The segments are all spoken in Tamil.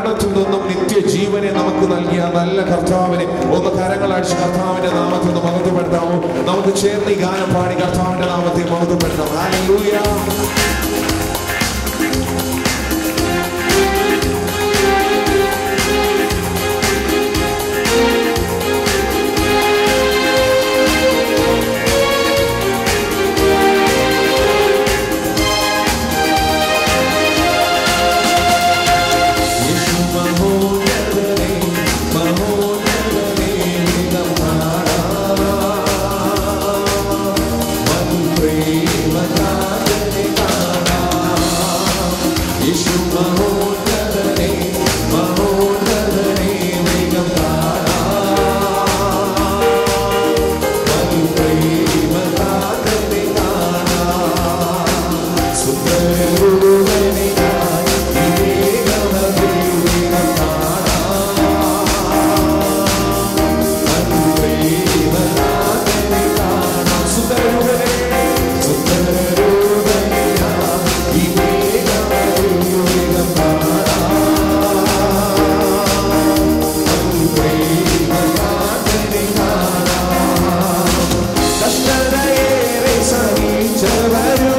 മരണത്തിൽ നിന്നും നിത്യജീവനെ നമുക്ക് നൽകിയ നല്ല കർത്താവിനെ ഒന്ന് കരങ്ങളടിച്ച് കർത്താവിന്റെ നാമത്തിൽ ഒന്ന് മഹത്വപ്പെടുത്താമോ നമുക്ക് ചേർന്ന് ഈ ഗാനം പാടി കർത്താവിന്റെ നാമത്തെ മഹത്വപ്പെടുത്താം ഹല്ലേലൂയ യേശു മഹോന്നതനേ മഹോന്നതനേ നാം കാണാം മധു പ്രേമകാരനെ കാണാം യേശു മഹോന്നതനേ മഹോന്നതനേ വേഗം കാണാം മധു പ്രേമകാരനെ കാണാം സുന്ദരനെ കഷ്ടതയേറെ സഹിച്ചവരും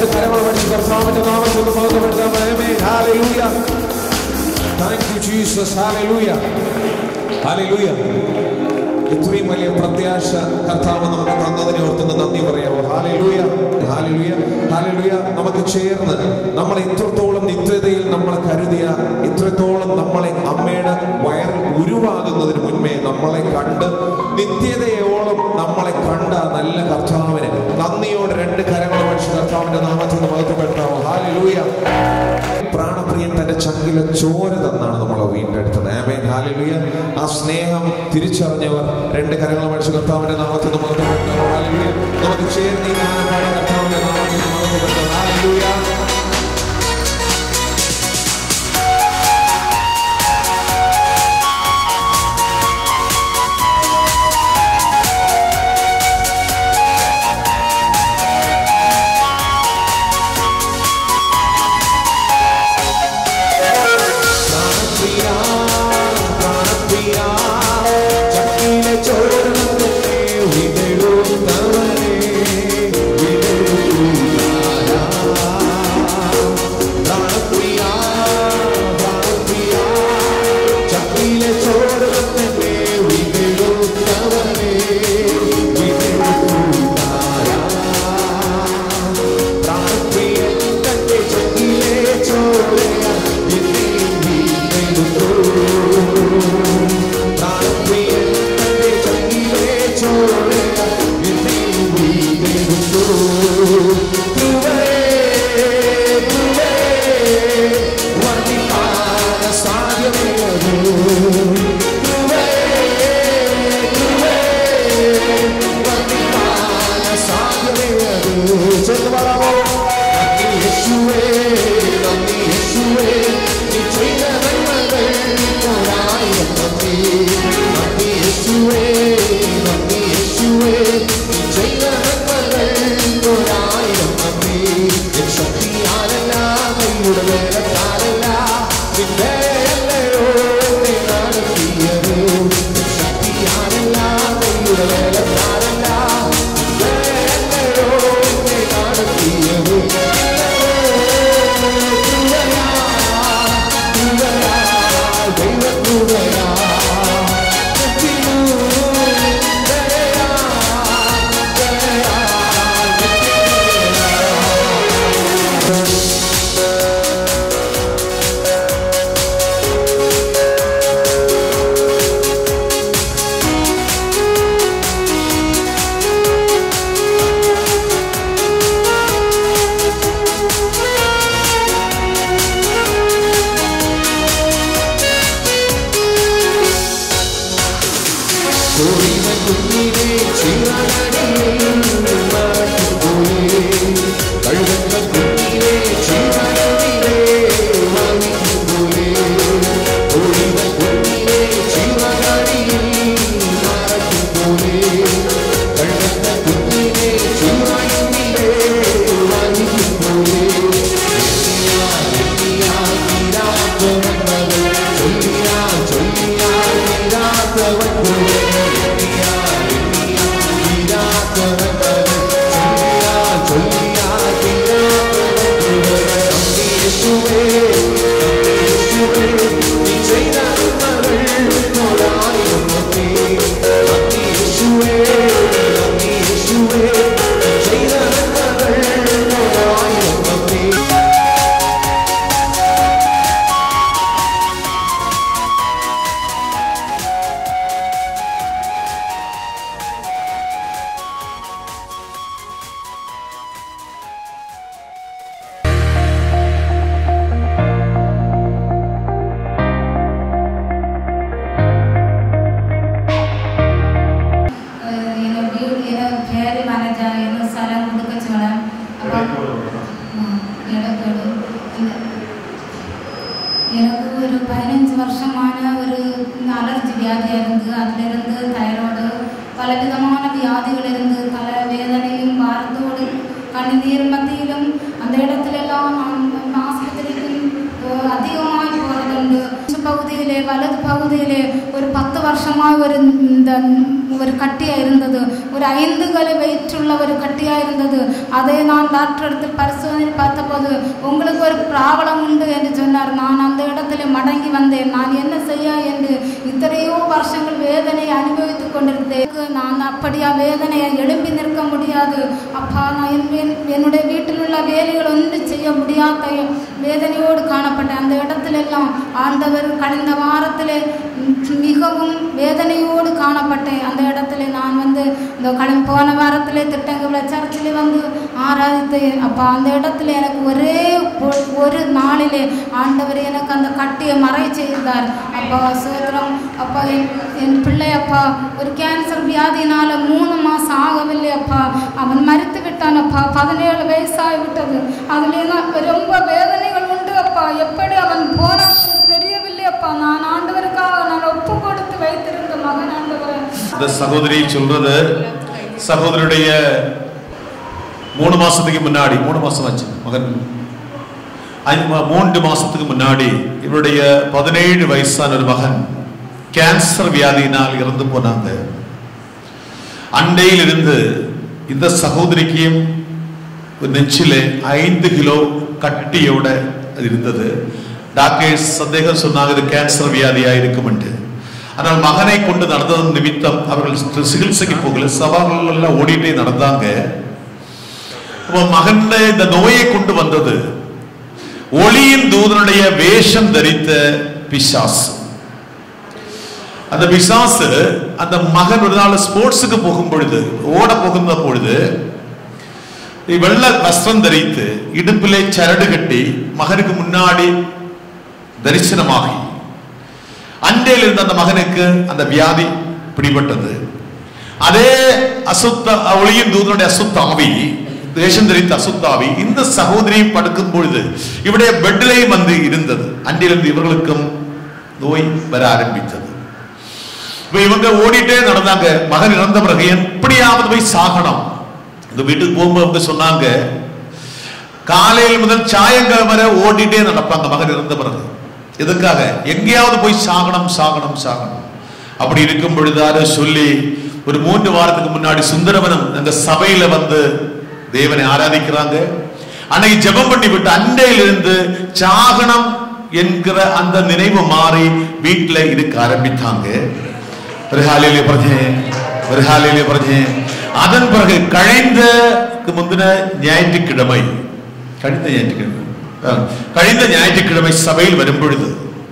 രണ്ട് കരങ്ങൾ പഠിച്ച് കർത്താവിന്റെ നാമത്തിൽ മഹത്വപ്പെടുത്താം ആമേൻ ഹല്ലേലൂയ താങ്ക് യു ജീസസ് ഹല്ലേലൂയ ഹല്ലേലൂയ ഇത്രയും വലിയ പ്രത്യാശ കർത്താവ് നമുക്ക് തന്നതിനെ ഓർത്തുന്ന നന്ദി പറയാമോ ഹാലലൂയ ഹാലലൂയ ഹാലലൂയ നമുക്ക് ചേർന്ന് നമ്മളെ ഇത്രത്തോളം നിത്യതയിൽ നമ്മളെ കരുതിയ ഇത്രത്തോളം നമ്മളെ അമ്മയുടെ വയറിൽ ഉരുവാകുന്നതിന് മുൻപേ നമ്മളെ കണ്ട് നിത്യതയോളം നമ്മളെ കണ്ട നല്ല കർത്താവിന് നന്ദിയോടെ രണ്ട് കരങ്ങൾ പഠിച്ച് കർത്താവിന്റെ നാമത്തിൽ നിന്ന് മഹത്വപ്പെടുത്താമോ ഹാലലൂയ പ്രാണപ്രിയൻ തന്റെ ചങ്കിലെ ചോര തന്നാണ് നമ്മളെ വീണ്ടെടുത്തത് ആമേൻ ഹാലലൂയ ആ സ്നേഹം തിരിച്ചറിഞ്ഞവർ രണ്ട് കരങ്ങൾ പഠിച്ച് കർത്താവിന്റെ നാമത്തിൽ നിന്ന് മഹത്വപ്പെടുത്താമോ ഹാലലൂയ നമുക്ക് ചേർന്ന് ഈ ഗാനം പാടി കർത്താവിന്റെ നാമത്തിൽ നിന്ന് മഹത്വപ്പെടുത്താം ഹാലലൂയ പ്രാണപ്രിയ പ്രാണപ്രിയ ചക്കിലെ ചോരണത്തെ വിടരുന്നവനെ വിടരുന്നാരാ പ്രാണപ്രിയ പ്രാണപ്രിയ ചക്കിലെ ചോരണത്തെ വിടരുന്നവനെ വിടരുന്നാരാ പ്രാണപ്രിയൻ തന്റെ ചങ്കിലെ ചോരയ എന്നെ വീണ്ടെടുത്തു പ്രാണപ്രിയൻ തന്റെ ചങ്കിലെ ചോരയ എന്നെ വീണ്ടെടുത്തു കൃപേ കൃപേ വർണ്ണിപ്പാന സാധ്യമേയതു കൃപേ കൃപേ വർണ്ണിപ്പാന സാധ്യമേയതു ചെന്ന് പറയാമോ നന്ദി യേശുവേ നന്ദി യേശുവേ നീ ചെയ്ത നന്മകൾ ഒരായിരം നന്ദി നന്ദി യേശുവേ നന്ദി യേശുവേ നീ ചെയ്ത നന്മകൾ ഒരായിരം നന്ദി എൻ ശക്തിയാലല്ല കൈയുടെ വേലക്കാരല്ല നിന്റെ അല്ലയോ നീ നടത്തിയത് എൻ ശക്തിയാലല്ല കൈയുടെ വേലക്കാരല്ല നിന്റെ അല്ലയോ നീ നടത്തിയത് കുഞ്ഞിനെ ചിറകടിയിൽ മാറ്റിപ്പോയേ കഴുകണ്ട കുഞ്ഞിനെ ചിറകടിയിലേ വാങ്ങിപ്പോയേ ഒഴിവ കുഞ്ഞിനെ ചിറകടിയിൽ മാറ്റിപ്പോയേ കഴുകണ്ട കുഞ്ഞിനെ ചിറകടിയിലേ വാങ്ങിപ്പോയേ ചൊല്ലിയാ ചൊല്ലിയാ തീരാത്തവൻ ಏನೋ ಡ್ಯೂ- ಏನೋ ಬೇರೆ ಮನಜ ಏನೋ ಸ್ಥಳ ಹುಡುಕಚ್ಚೋಳ இடக்கேடு இந்த எனக்கு ஒரு பதினஞ்சு வருஷமான ஒரு அலர்ஜி வியாதியாக இருந்து அதிலிருந்து தைராய்டு பல விதமான வியாதிகள் இருந்து பல வேதனையும் பாரத்தோடு கண்ணீர் மத்தியிலும் அந்த இடத்துல எல்லாம் நான் ஆஸ்பத்திரிக்கு அஹ், அதிகமாய் போகிறதுண்டு பகுதியிலே வலது பகுதியிலே ஒரு பத்து வருஷமாக ஒரு இந்த ஒரு கட்டியாக இருந்தது ஒரு ஐந்து கலை வயிற்றுள்ள ஒரு கட்டியாக இருந்தது அதை நான் டாக்டர் எடுத்து பரிசோதனை பார்த்தபோது உங்களுக்கு ஒரு பிராபலம் உண்டு என்று சொன்னார் நான் அந்த இடத்துல மடங்கி வந்தேன் நான் என்ன செய்ய என்று இத்தனையோ வருஷங்கள் வேதனை அனுபவித்துக் கொண்டிருந்தேன் நான் அப்படியா வேதனையை எழும்பி நிற்க முடியாது அப்பா நான் என் என்- என்னுடைய வீட்டில் உள்ள வேலைகள் ஒன்று செய்ய முடியாத வேதனையோடு காணப்பட்டேன் அந்த இடத்துல எல்லாம் ஆண்டவர் கடந்த வாரத்திலே மிகவும் வேதனையோடு காணப்பட்டேன் அந்த இடத்துல நான் வந்து இந்த கடை போன வாரத்திலே திட்டங்களை சர்ச்சில் வந்து ஆராதித்தேன் அப்போ அந்த இடத்துல எனக்கு ஒரே ஒ- ஒரு நாளிலே ஆண்டவர் எனக்கு அந்த கட்டியை மறை செய்தார் அப்பா சோதரம் அப்பா என் என் பிள்ளை அப்பா ஒரு கேன்சர் வியாதினால மூணு மாதம் ஆகவில்லை அப்பா அவன் மறித்து விட்டான் அப்பா பதினேழு வயசாகி விட்டது அதுல தான் ரொம்ப வேதனைகள் உண்டு அப்பா எப்படி அவன் போனான் எனக்கு தெரியவில்லை அப்பா நான் ஆண்டவருக்காக நான் ஒப்பு கொடுத்து வைத்திருந்த மகன் ஆண்டவரை இந்த சகோதரி சொல்றது சகோதரியுடைய மூணு மாசத்துக்கு முன்னாடி மூணு மாசம் ஆச்சு மகன் ஐந்து மா- மூன்று மாசத்துக்கு முன்னாடி இவருடைய பதினேழு வயசான ஒரு மகன் கேன்சர் வியாதியினால் இறந்து போனாங்க அண்டையில் இருந்து இந்த சகோதரிக்கும் ஒரு நெஞ்சிலே ஐந்து கிலோ கட்டியோட அது இருந்தது டாக்டர்ஸ் சந்தேகம் சொன்னாங்க இது கேன்சர் வியாதியா இருக்கும் என்று ஆனால் மகனை கொண்டு நடந்ததன் நிமித்தம் அவர்கள் சிகிச்சைக்கு போகல சவால்கள் எல்லாம் ஓடிட்டே நடந்தாங்க அப்போ மகன் இந்த நோயை கொண்டு வந்தது ஒளியின் தூதனுடைய வேஷம் தரித்த பிசாசு அந்த பிசாசு அந்த மகன் ஒரு நாள் ஸ்போர்ட்ஸுக்கு போகும் பொழுது ஓட போகுந்த பொழுது வெள்ள வஸ்திரம் தரித்து இடுப்பிலே சரடு கட்டி மகனுக்கு முன்னாடி தரிசனமாகி அன்றையில் இருந்த அந்த மகனுக்கு அந்த வியாதி பிடிபட்டது அதே அசுத்த ஒளியின் தூதனுடைய அசுத்த ஆவி தேசம் தெரிந்த அசுத்தாவி இந்த சகோதரியை படுக்கும் பொழுது இவருடைய பெட்டிலையும் வந்து இருந்தது அன்றிலிருந்து இவர்களுக்கும் நோய் வர ஆரம்பித்தது இப்ப இவங்க ஓடிட்டே நடந்தாங்க மகன் இறந்த பிறகு எப்படியாவது போய் சாகணும் இந்த வீட்டுக்கு போகும்போது அவங்க சொன்னாங்க காலையில் முதல் சாயங்காலம் வரை ஓடிட்டே நடப்பாங்க மகன் இறந்த பிறகு எதுக்காக எங்கேயாவது போய் சாகனம் சாகனம் சாகனம் அப்படி இருக்கும் பொழுதாரு சொல்லி ஒரு மூன்று வாரத்துக்கு முன்னாடி சுந்தரவனம் அந்த சபையில வந்து தேவனை ஆராதிக்கிறாங்க அன்னைக்கு ஜெபம் பண்ணி விட்டு அண்டையிலிருந்து சாகனம் என்கிற அந்த நினைவு மாறி வீட்டுல இருக்க ஆரம்பித்தாங்க ஒரு ஹாலிலே பிரஜே ஒரு ஹாலிலே பிரஜே அதன் பிறகு கழிந்த முந்தின ஞாயிற்றுக்கிழமை கழிந்த ஞாயிற்றுக்கிழமை ஆ, கழிந்த ஞாயிற்றுக்கிழமை சபையில் வரும் பொழுது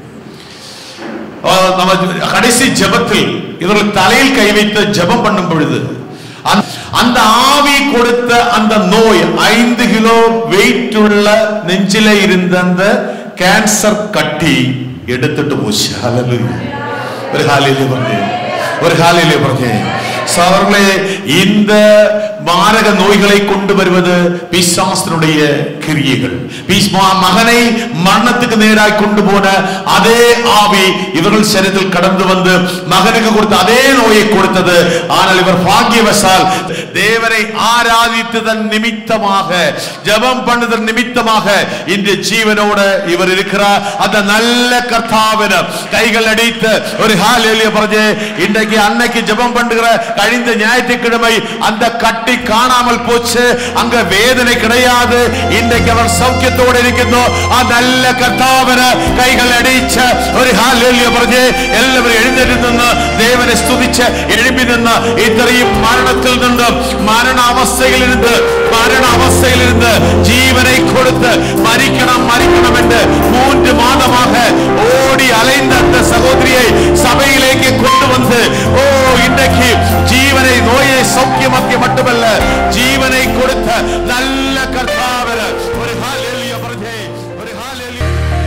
ஆ, நம்ம கடைசி ஜெபத்தில் இவர்கள் தலையில் கை வைத்து ஜெபம் பண்ணும் பொழுது அந்த- அந்த ஆவி கொடுத்த அந்த நோய் ஐந்து கிலோ வெயிட் உள்ள நெஞ்சில இருந்த அந்த கேன்சர் கட்டி எடுத்துட்டு போச்சு ஹalleluya ஒரு ஹாலிலே வந்து ஒரு ஹாலிலே வந்து சவர்களே இந்த மாரக நோய்களை கொண்டு வருவது பிசாசனுடைய கிரியைகள் பிஸ்- மா- மகனை மரணத்துக்கு நேராய் கொண்டு போன அதே ஆவி இவர்கள் சரீரத்தில் கடந்து வந்து மகனுக்கு கொடுத்த அதே நோயை கொடுத்தது ஆனால் இவர் பாக்கியவசால் தேவனை ஆராதித்ததன் நிமித்தமாக ஜெபம் பண்ணதன் நிமித்தமாக இன்று ஜீவனோட இவர் இருக்கிறார் அந்த நல்ல கர்த்தாவின கைகள் அடித்து ஒரு ஹால் எளிய பரஜே இன்றைக்கு அன்னைக்கு ஜெபம் பண்ணுகிற கழிந்த ஞாயிற்றுக்கிழமை அந்த கட்டி காணாமல் போச்சு அங்க வேதனை கிடையாது இன்றைக்கு அவர் சௌக்கியத்தோடு இருக்கின்றோ ആ നല്ല കർത്താവിന് കൈകൾ അടിച്ച ഒരു ഹാലേലിയ പറഞ്ഞ് എല്ലാവരും എഴുന്നേറ്റ് നിന്ന് ദേവനെ സ്തുതിച്ച് എഴുമ്പി നിന്ന് ഇത്രയും മരണത്തിൽ നിന്ന് മരണാവസ്ഥയിൽ ഇരുന്ന് മരണാവസ്ഥയിൽ ഇരുന്ന് ജീവനെ കൊടുത്ത് മരിക്കണം മരിക്കണം എന്ന് മൂന്ന് മാதமாக ஓடி அலைந்த அந்த சகோதரியை சபையிலேக்கு கொண்டு வந்து ஓ இன்றைக்கு ஜீவனை நோயை சௌக்கியமாக்கிய மட்டுமல்ல ஜீவனை கொடுத்த நல்ல கர்த்தாவர் ஒரு ஹalleluya பிரதே ஒரு ஹalleluya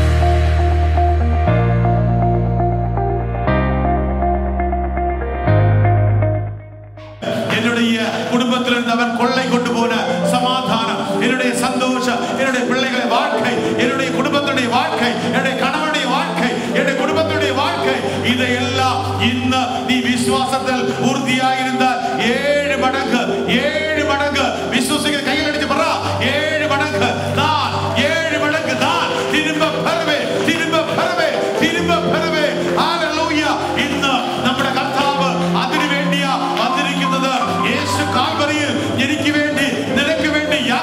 என்னுடைய குடும்பத்தில் இருந்தவன் கொள்ளை கொண்டு போன சமாதானம் என்னுடைய சந்தோஷம் என்னுடைய பிள்ளைகளை வாழ்க்கை என்னுடைய குடும்பத்துடைய வாழ்க்கை என்னுடைய கணவனுடைய வாழ்க்கை என்னுடைய குடும்பத்துடைய வாழ்க்கை இதையெல்லாம் இந்த நீ விசுவாசத்தில் உறுதியாயிருந்தால் ஏழு மடங்கு ஏழு மடங்கு விசுவாசிக்க கையில் அடிச்சு பரா ஏழு மடங்கு நான் ஏழு மடங்கு நான் திரும்ப பெறவே திரும்ப பெறவே திரும்ப பெறவே ஹalleluya ഇന്ന് നമ്മുടെ കർത്താവ് അതിനു വേണ്ടിയാ വന്നിരിക്കുന്നത് യേശു കാൽവരിയിൽ എനിക്ക് വേണ്ടി നിനക്ക് വേണ്ടി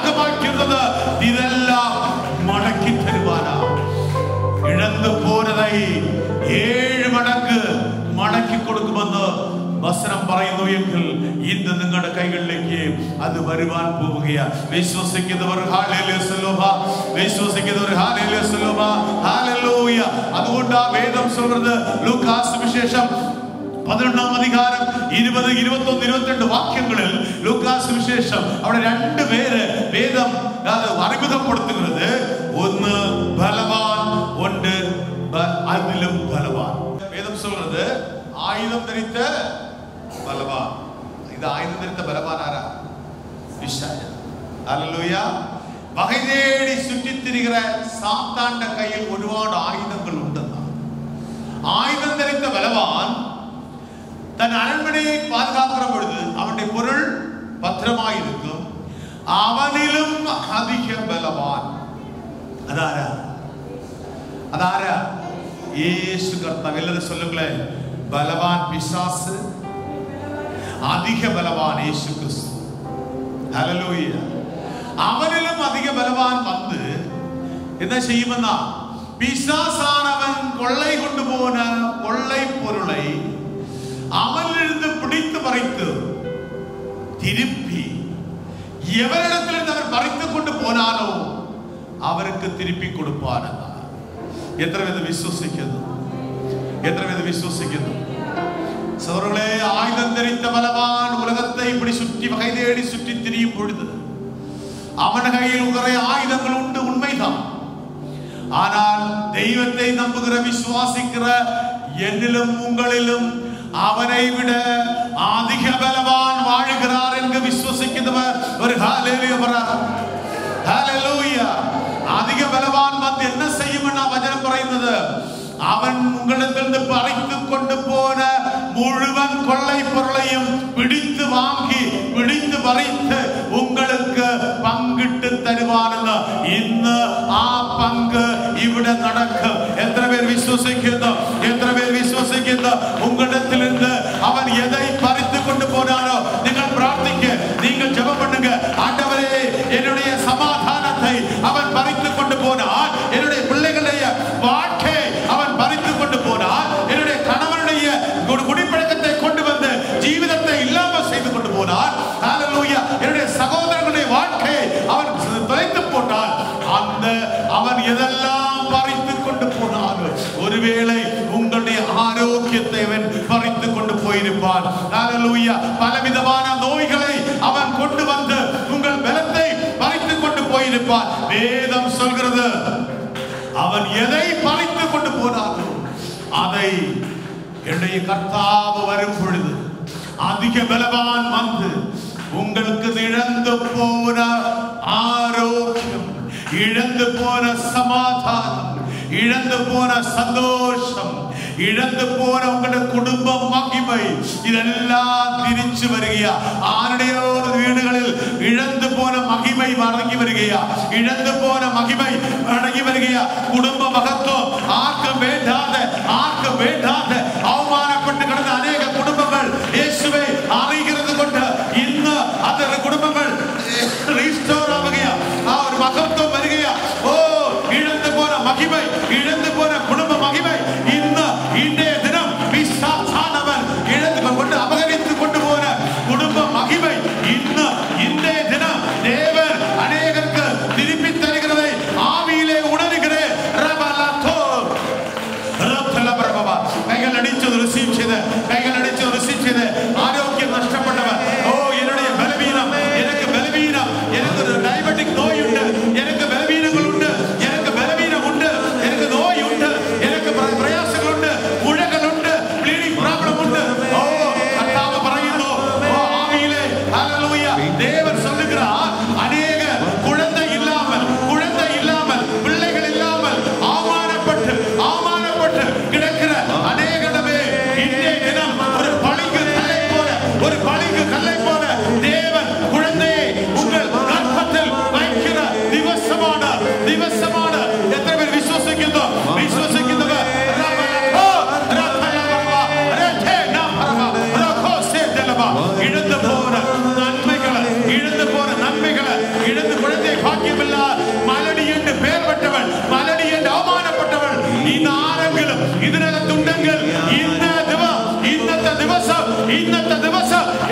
എങ്കിൽ ഇന്ന് നിങ്ങളുടെ കൈകളിലേക്ക് അത് വരുവാൻ പോവുകയാ വിശ്വസിക്കുന്നവർ ഹാലേലൂയ സല്ലോഹ വിശ്വസിക്കുന്നവർ ഹാലേലൂയ സല്ലോഹ ഹാലലൂയ അതുകൊണ്ട് ആ വേദം சொல்றது ലൂക്കാസ് വിശേഷം പതിനൊന്നാം അധികാരം ഇരുപത് ഇരുപത്തൊന്ന് ഇരുപത്തിരണ്ട് വാക്യങ്ങളിൽ ലൂക്കാസ് വിശേഷം അവിടെ രണ്ട് പേര് വേദം അത് അത്ഭുതപ്പെടുത്തുന്നത് ഒന്ന് ബലവാൻ ഉണ്ട് ப- அதிலும் பலவான் வேதம் சொல்றது ஆயுதம் தரித்த பலவான் இது ஆயுதம் தரித்த பலவான் ஆரா பிசாயா அல்லேலூயா വകை തേടി ചുറ്റിത്തിരികിற സാത്താന്റെ കയ്യിൽ ഒരുപാട് ആയുധങ്ങൾ ഉണ്ടെന്നാണ് ആയുധം ധരിத்த ബലവാൻ தன் அரண்மனையை பாதுகாக்கிற பொழுது அவனுடைய பொருள் பத்திரமாய் இருக்கும் அவனிலும் அதிக பலவான் அதாரா அதாரா இயேசு கர்த்தாവ് எல்லாரும் சொல்லுங்களேன் பலவான் பிசாசு அதிக பலவான் இயேசு கிறிஸ்து ഹല്ലേലൂയ അവനിലും അധിക ബലവാൻ വന്ന് എന്താ ചെയ്യുമെന്നാ പിശാസാണവൻ കൊള്ളை കൊണ്ടുപോന കൊള്ളை പൊരുളை അവനിലിരുന്ന് പിടിத்து പറിத்து திருப்பி எவரிடத்திலிருந்து அவர் பறித்து கொண்டு போனாலோ அவருக்கு திருப்பி கொடுப்பார் എന്നാണ്. എത്ര പേര് വിശ്വസിക്കുന്നു എത്ര പേര് വിശ്വസിക്കുന്നു சோர்களே ஆயுதம் தரித்த பலவான் உலகத்தை இப்படி சுற்றி வகை தேடி சுற்றி திரியும் பொழுது அவன் கையில் நிறைய ஆயுதங்கள் உண்டு உண்மைதான் ஆனால் தெய்வத்தை நம்புகிற விசுவாசிக்கிற என்னிலும் உங்களிலும் அவனை விட அதிக பலவான் வாழுகிறார் என்று விசுவசிക്കുന്നവർ ഒരു ഹാലേലൂയ പറ ഹാലേലൂയ അധിക ബലവാൻ വന്ന് എന്നെ ചെയ്യുമെന്ന വചനം പറയുന്നത് അവൻ ഉங்களிடത്തിൽ നിന്ന് പറിத்து കൊണ്ടുപോന മുഴുവൻ കൊള്ളை പൊരുளையும் പിടിத்து വാങ്ങി പിടിத்து പറിത്ത് உங்களுக்கு പങ്കിട്ട് തരുവാനെന്ന് ഇന്ന് ആ പങ്ക് ഇവിടെ നടക്കും എത്ര പേർ വിശ്വസിക്കുന്നു എത്ര പേർ വിശ്വസിക്കുന്നു ഉங்களிடத்தில் இருந்து அவன் எதை பறித்து கொண்டு போனாரோ நீங்கள் பிரார்த்திக்க நீங்கள் ஜெபம் பண்ணுங்க ஆண்டவரே என்னுடைய சமாதானத்தை அவன் பறித்து கொண்டு போனான் என்னுடைய பிள்ளைகளுடைய வாழ்க்கை அவன் பறித்து கொண்டு போனான் என்னுடைய கணவனுடைய குடி- குடிப்பழக்கத்தை கொண்டு வந்து ஜீவிதத்தை இல்லாமல் செய்து கொண்டு போனான் ஹalleluya என்னுடைய சகோதரர்களுடைய வாழ்க்கையை அவன் தொலைத்து போட்டான் அந்த அவன் எதெல்லாம் பறித்து கொண்டு போனான் ஒருவேளை உங்களுடைய ஆரோக்கியத்தை அவன் பறித்து கொண்டு போயிருப்பான் ஹalleluya பலவிதமான நோய்களை அவன் கொண்டு வந்து உங்கள் பலத்தை பறித்து கொண்டு போயிருப்பான் வேதம் சொல்கிறது அவன் எதை பறித்து கொண்டு போனானோ அதை என்னுடைய கர்த்தாവ് வரும் பொழுது அதிக பலவான் வந்து உங்களுக்கு இழந்து போன ஆரோக்கியம் இழந்து போன சமாதானம் இழந்து போன சந்தோஷம் ഇഴന്നു പോന ഉങ്ങളുടെ കുടുംബം മഹിമൈ ഇതെല്ലാം തിരിച്ചു വരികയാ ആരുടെയോ വീടുകളിൽ ഇഴന്നു പോന മഹിമൈ മടങ്ങി വരികയാ ഇഴന്നു പോന മഹിമൈ മടങ്ങി വരികയാ കുടുംബ മഹത്വം ആർക്കും വേണ്ടാതെ ആർക്കും വേണ്ടാതെ അവമാനപ്പെട്ട് കിടന്ന അനേക കുടുംബങ്ങൾ യേശുവെ അറിയുന്നത് കൊണ്ട് ഇന്ന് അത് കുടുംബങ്ങൾ റീസ്റ്റോർ ആവുകയാ ആ ഒരു മഹത്വം വരികയാ ഓ ഇഴന്നു പോന മഹിമൈ ഇഴന്നു പോന കുടുംബ മഹിമൈ ഇന്ന് ഇന്നേ ദിനം പിശാചാനവൻ ഇഴന്നു കൊണ്ട് അപകരിച്ചു കൊണ്ടുപോന കുടുംബ മഹിമൈ ഇന്ന് ഇന്നേ ദിനം ദേവൻ അനേകർക്ക് തിരുപ്പി തരുகிறதை ആവിയിലെ ഉണരുகிறേ റബലത്തോ റബ്ബലബറബബ. കൈകൾ അടിച്ചത് റിസീവ് ചെയ്ത് കൈകൾ അടിച്ചത് റിസീവ് ചെയ്ത് ആരോഗ്യം നഷ്ടപ്പെട്ടവർ ഓ என்னுடைய பலவீனம் எனக்கு பலவீனம் எனக்கு ஒரு டயபெட்டிக் நோய் உண்டு எனக்கு பலவீனங்கள் உண்டு எனக்கு பலவீனம் உண்டு எனக்கு நோய் உண்டு எனக்கு പ്ര- പ്രയാസങ്ങളുണ്ട് മുഴകളുണ്ട് ബ്ലീഡിംഗ് പ്രോബ്ലം ഉണ്ട് ഓ കർത്താവ് പറയുന്നു ഓ ആവിയിലെ ഹല്ലേലൂയ ദേവൻ சொல்லுகிறார் அநேக குழந்தை இல்லாமல் குழந்தை இல்லாமல் பிள்ளைகள் இல்லாமல் அவமானப்பட்டு அவமானப்பட்டு கிடக்கிற அநேகமே இன்றைய தினம் ஒரு பளிங்கு கல்லை போல ஒரு பளிங்கு கல்லை போல தேவன் குழந்தையை உங்கள் கர்ப்பத்தில் வைக்கிற திவசமான திவசமான எத்தனை பேர் விசுவசிக்கிறதோ விசுவசிக்கிறதோ இழந்து போன நன்மைகளை இழந்து போன நன்மைகளை இழந்து குழந்தை பாக்கியமிല്ല മലടി എന്ന് പേർ പെട്ടവൾ മലടി എന്ന് അവമാനപ്പെട്ടവൾ ഇന്ന് ആരെങ്കിലും ഇതിനകത്തുണ്ടെങ്കിൽ ഇന്ന ദിവ ഇന്നത്തെ ദിവസം ഇന്നത്തെ ദിവസം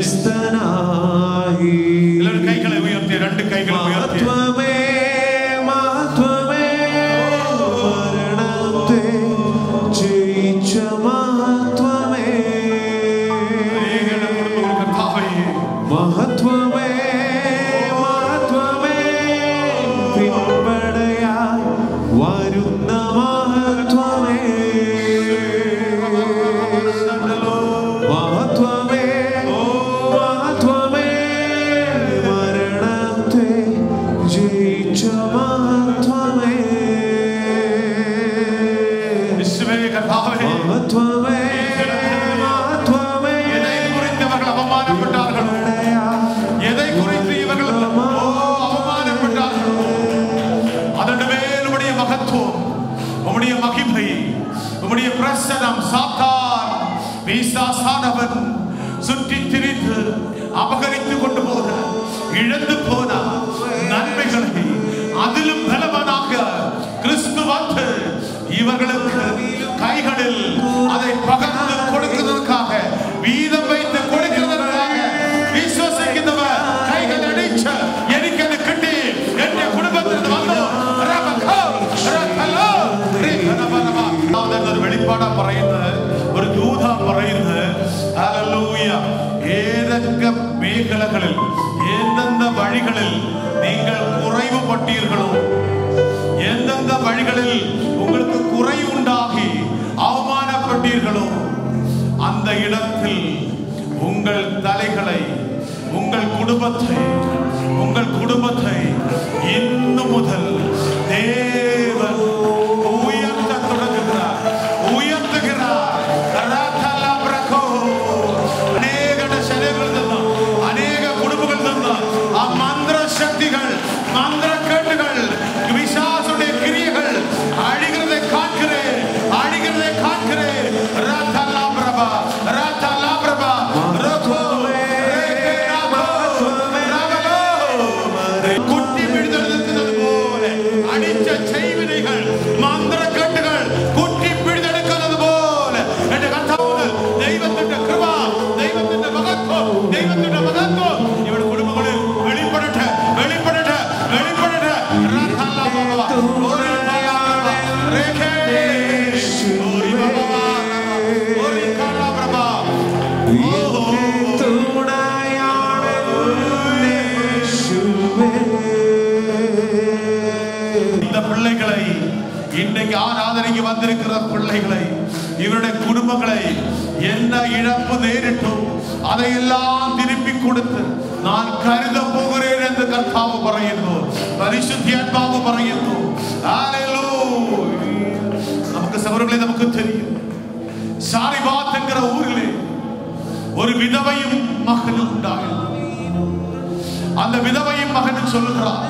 ക്രിസ്തനായി എല്ലാവരും കൈകളെ ഉയർത്തി രണ്ട് കൈകളെ ഉയർത്തി മഹത്വമേ മഹത്വമേ മരണത്തെ ജയിച്ച മഹത്വമേ അനേകരുടെ കുടുംബങ്ങൾ കർത്താവേ, മഹത്വമേ മഹത്വമേ പിൻപടയായി വരുന്ന മഹത്വമേ മഹത്വമേ മഹത്വമേ മരണത്തെ ജയിച്ച മഹത്വമേ യേശുവേ കർത്താവേ, മഹത്വമേ മഹത്വമേ எதை குறித்து அவர்கள் அவமானப்பட்டார்களோ எதை குறித்து இவர்கள் ஓ அவமானப்பட்டார்களோ அதன் மேல் உம்முடைய மகத்துவம் உம்முடைய மகிமை உம்முடைய பிரசனம் சாத்தான் பிசாசானவன் சுற்றி திரிந்து அபகரித்து கொண்டு போன இழந்து போன நன்மைகளை அதிலும் பலவனாக கிறிஸ்து வந்து இவர்களுக்கு கைகளில் அதை பகர்ந்து கொடுக்கிறதற்காக வீதம் வைத்து கொடுக்கிறதற்காக വിശ്വസിക്കുന്നവർ കൈകൾ അടിച്ച് എനിക്കത് കിട്ടി എന്റെ കുടുംബത്തിൽ നിന്ന് വന്നു റബക്കോ, റബലോ, റിഖനബനബ. അതെന്നൊരു വെളിപ്പാടാ പറയുന്നത് ഒരു ദൂത പറയുന്നത് ഹല്ലേലൂയ. ഏതൊക്കെ മേഖലകളിൽ എന്തெந்த വഴികളിൽ നിങ്ങൾ കുറവ് പട്ടീர்களோ எந்தெந்த வழிகளில் உங்களுக்கு குறை உண்டாகி அவமானப்பட்டீர்களோ அந்த இடத்தில் உங்கள் தலைகளை உங்கள் குடும்பத்தை உங்கள் குடும்பத்தை இன்று முதல் தேவன் உயர்த்த தொடங்குகிறார் ഉയർത്തുகிறார் റഥലബ്രകോ. അനേക ശരീരങ്ങളിൽ നിന്ന് അനേക കുടുംബങ്ങളിൽ നിന്ന് ആ മന്ത്രശക്തികൾ മന്ത്രക്കെട്ടുകൾ വിശ്വാസയുടെ ക്രിയകൾ അഴിகிறதை காண்கிறேன் அழிகிறதை காண்கிறேன் ரதலாபிரப ரதலாபிரப ரகோ ரேகே ராகோ ரகலோ കുട്ടി പിഴുതെടുക്കുന്നത് പോലെ അടിച്ച ചെയ്വിനകൾ മന്ത്രക്കെട്ടുകൾ കുട്ടി പിഴുതെടുക്കുന്നത് പോലെ എന്റെ കർത്താവ് ദൈവത്തിന്റെ കൃപ ദൈവത്തിന്റെ മഹത്വം ദൈവത്തിന്റെ മഹത്വം ഇവിടെ കുടുംബങ്ങളിൽ വെളിപ്പെടട്ടെ വെളിപ്പെടട്ടെ വെളിപ്പെടട്ടെ റഥലാബബ. ഓരി ബബാബ. രേഖേ. ഓരി ബബാബ. ഓരി കലാബ്രബ. ഓ. തുണയാണ് യേശുവേ இந்த பிள்ளைகளை இன்றைக்கு ஆராதனைக்கு வந்திருக்கிற பிள்ளைகளை இவருடைய குடும்பங்களை என்ன இழப்பு நேரிட்டும் അതെല്ലാം തിരുപ്പി കൊടുത്ത് ഞാൻ കരുത പോകുന്നേൻ എന്ന് കർത്താവ് പറയുന്നു പരിശുദ്ധാത്മാവ് പറയുന്നു Hallelujah. നമുക്ക് സൗരങ്ങളെ നമുക്ക് தெரியும் ഷാരിബാത്ത് എன்கிற ஊரிலே ஒரு விதவையும் மகனும் உண்டாയിരുന്നു அந்த விதவையும் மகனும் சொல்லுகிறார்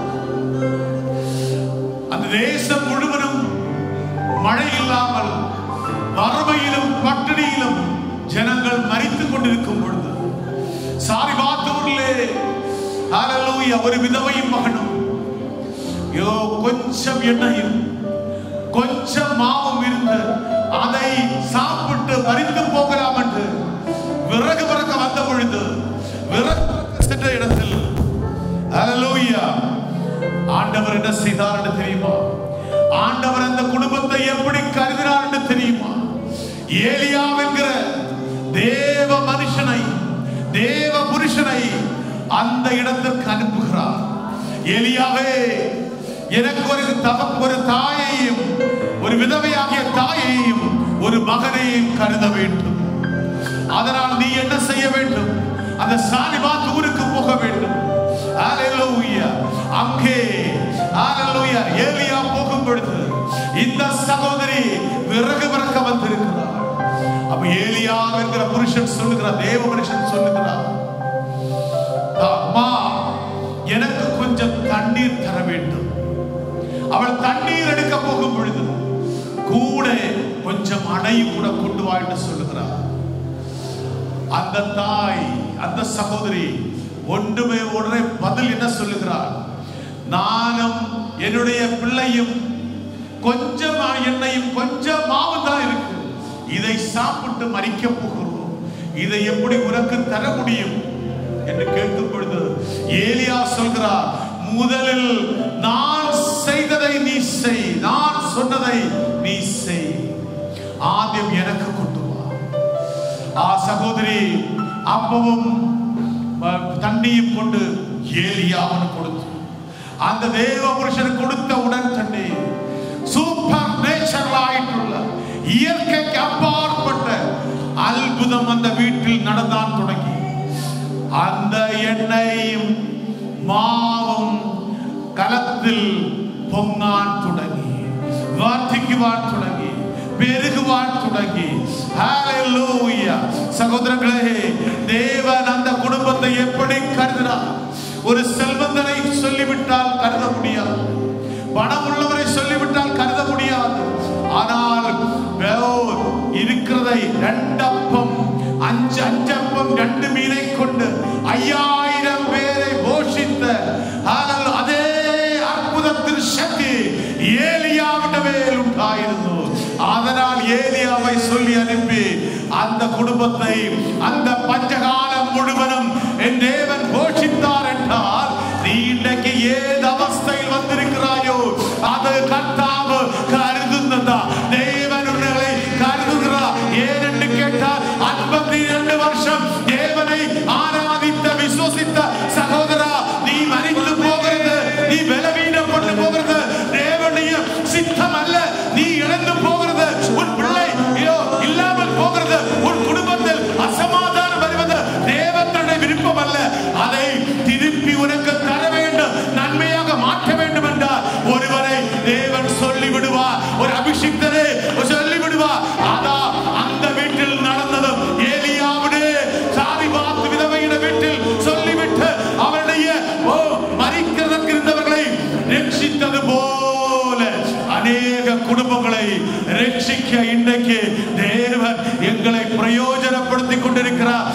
அந்த தேசம் முழுவதும் மழை இல்லாமல் வறுமையிலும் பட்டினியிலும் ஜனங்கள் மரித்துக் கொண்டிருக்கும் பொழுது சாரிபாத்தூரிலே ஹalleluya ஒரு விதவையும் மகனும் யோ கொஞ்சம் எண்ணெயும் கொஞ்சம் மாவும் இருந்து அதை சாப்பிட்டு மறித்து போகலாம் என்று விறகு பிறக்க வந்த பொழுது விறகு பிறக்க சென்ற இடத்தில் ஹalleluya ஆண்டவர் என்ன செய்தார் என்று தெரியுமா ஆண்டவர் அந்த குடும்பத்தை எப்படி கருதினார் என்று தெரியுமா ஏலியா என்கிற தேவ மனுஷனை தேவ புருஷனை அந்த இடத்திற்கு அனுப்புகிறார் எலியாவே எனக்கு ஒரு தக ஒரு தாயையும் ஒரு விதவையாகிய தாயையும் ஒரு மகனையும் கருத வேண்டும் அதனால் நீ என்ன செய்ய வேண்டும் அந்த சாலிபாத் ஊருக்கு போக வேண்டும் ஹalleluya அங்கே ஹalleluya ஏலியா போகும் பொழுது இந்த சகோதரி விறகு விறக்க வந்திருக்கிறார் அப்ப ஏலியா என்கிற புருஷன் சொல்லுகிறார் தேவ புருஷன் சொல்லுகிறார் அம்மா எனக்கு கொஞ்சம் தண்ணீர் தர வேண்டும் அவள் தண்ணீர் எடுக்க போகும் பொழுது கூட கொஞ்சம் அணையும் கூட கொண்டு வா என்று சொல்லுகிறார் அந்த தாய் அந்த சகோதரி ஒன்றுமே உடனே பதில் என்ன சொல்லுகிறார் நானும் என்னுடைய பிள்ளையும் கொஞ்சம் எண்ணெயும் கொஞ்சம் மாவு தான் இருக்கு இதை சாப்பிட்டு மறிக்க போகிறோம் இதை எப்படி உனக்கு தர முடியும் என்று கேட்கும் பொழுது ஏலியா சொல்கிறார் முதலில் நான் செய்ததை நீ செய் நான் சொன்னதை நீ செய் ஆദ്യം எனக்கு கொண்டு வா ആ സഹോദരി അപ്പവും ആ, തണ്ണിയും കൊണ്ട് ഏലിയാവിന് കൊടുത്തു அந்த தேவ புருஷன் கொடுத்த உடன் தண்ணி சூப்பர் நேச்சுரலாയിട്ടുള്ള இயற்கைக்கு அப்பாற்பட்ட அற்புதம் அந்த வீட்டில் நடந்தான் தொடங்கி அந்த எண்ணெயும் മാവും കലത്തിൽ പൊങ്ങാൻ തുടങ്ങി വർദ്ധിക്കുവാൻ തുടങ്ങി പെരുകുവാൻ തുടങ്ങി ഹല്ലേലൂയ സഹോദരങ്ങളെ தேவன் அந்த குடும்பத்தை எப்படி கருதுகிறார் ஒரு செல்வந்தனை சொல்லிவிட்டால் கருத முடியாது பணம் உள்ளவரை சொல்லிவிட்டால் கருத முடியாது ஆனால் வேறோ இருக்கிறதை ரெண்டப்பம் அஞ்சு அஞ்சப்பம் ரெண்டு மீனை கொண்டு ஐயாயிரம் பேரை போஷித்த ஆனால் அதே അത്ഭുതത്തിൽ ശക്തി ഏലിയാവിന്റെ മേൽ ഉണ്ടായിരുന്നു அதனால் ஏலியாவை சொல்லி அனுப்பி அந்த குடும்பத்தை அந்த பஞ்சகாலம் முழுவதும் என் தேவன் போஷித்தார் என்றால் நீ இன்றைக்கு ஏது அவஸ்தையில் வந்திருக்கிறாயோ அது கர்த்தாവ് കരുതുന്നതാ ദേവൻ ഉങ്ങളെ കരുതുகிறா ഏനെന്ന് കേട്ടാൽ അൻപത്തി രണ്ട് വർഷം ദേവനെ ആരാധിത്ത വിശ്വസിത്ത സഹോദര നീ മരിച്ചു പോകരുത് നീ ബലവീനപ്പെട്ടു പോകരുത് ദേവനുடைய சித்தமல்ல நீ இழந்து போகிறது உன் பிள்ளை ஐயோ இல்லாமல் போகிறது உன் குடும்பத்தில் அசமாதானம் வருவது தேவனுடைய விருப்பம் அல்ல அதை திருப்பி உனக்கு தர வேண்டும் நன்மையாக மாற்ற வேண்டும் என்றால் ஒருவரை தேவன் சொல்லி விடுவார் ஒரு அபிஷிக்தரை சொல்லி விடுவார் அதா அந்த வீட்டில் நடந்ததும் ஏலியாவுடைய சாதி பார்த்து விதவையின வீட்டில் சொல்லிவிட்டு அவருடைய ஓ மறிக்கிறதற்கு இருந்தவர்களை ரட்சித்தது போல அநேக குடும்பங்களை ரட்சிக்க இன்றைக்கு தேவன் எங்களை பிரயோஜனப்படுத்திக் கொண்டிருக்கிறார்